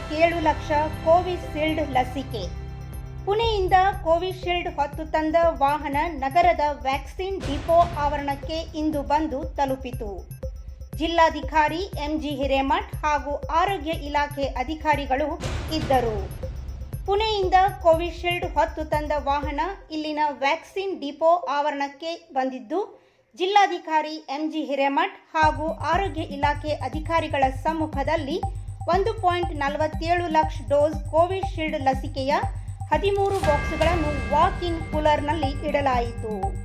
ನಲವತ್ತೇಳು ಲಕ್ಷ ಕೋವಿಶೀಲ್ಡ್ ಲಸಿಕೆ ಪುಣೆಯಿಂದ ಕೋವಿಶೀಲ್ಡ್ ಹೊತ್ತು ತಂದ ವಾಹನ ನಗರದ ವ್ಯಾಕ್ಸಿನ್ ಡಿಪೋ ಆವರಣಕ್ಕೆ ಇಂದು ಬಂದು ತಲುಪಿತು ಜಿಲ್ಲಾಧಿಕಾರಿ ಎಂಜಿ ಹಿರೇಮಠ್ ಹಾಗೂ ಆರೋಗ್ಯ ಇಲಾಖೆ ಅಧಿಕಾರಿಗಳು ಇದ್ದರು ಪುಣೆಯಿಂದ ಕೋವಿಶೀಲ್ಡ್ ಹೊತ್ತು ತಂದ ವಾಹನ ಇಲ್ಲಿನ ವ್ಯಾಕ್ಸಿನ್ ಡಿಪೋ ಆವರಣಕ್ಕೆ ಬಂದಿದ್ದು ಜಿಲ್ಲಾಧಿಕಾರಿ ಎಂಜಿ ಹಿರೇಮಠ್ ಹಾಗೂ ಆರೋಗ್ಯ ಇಲಾಖೆ ಅಧಿಕಾರಿಗಳ ಸಮ್ಮುಖದಲ್ಲಿ ಒಂದು ಪಾಯಿಂಟ್ ನಲವತ್ತೇಳು ಲಕ್ಷ ಡೋಸ್ ಕೋವಿಶೀಲ್ಡ್ ಲಸಿಕೆಯ ಹದಿಮೂರು ಬಾಕ್ಸ್ಗಳನ್ನು ವಾಕ್ ಇನ್ ಕೂಲರ್ನಲ್ಲಿ ಇಡಲಾಯಿತು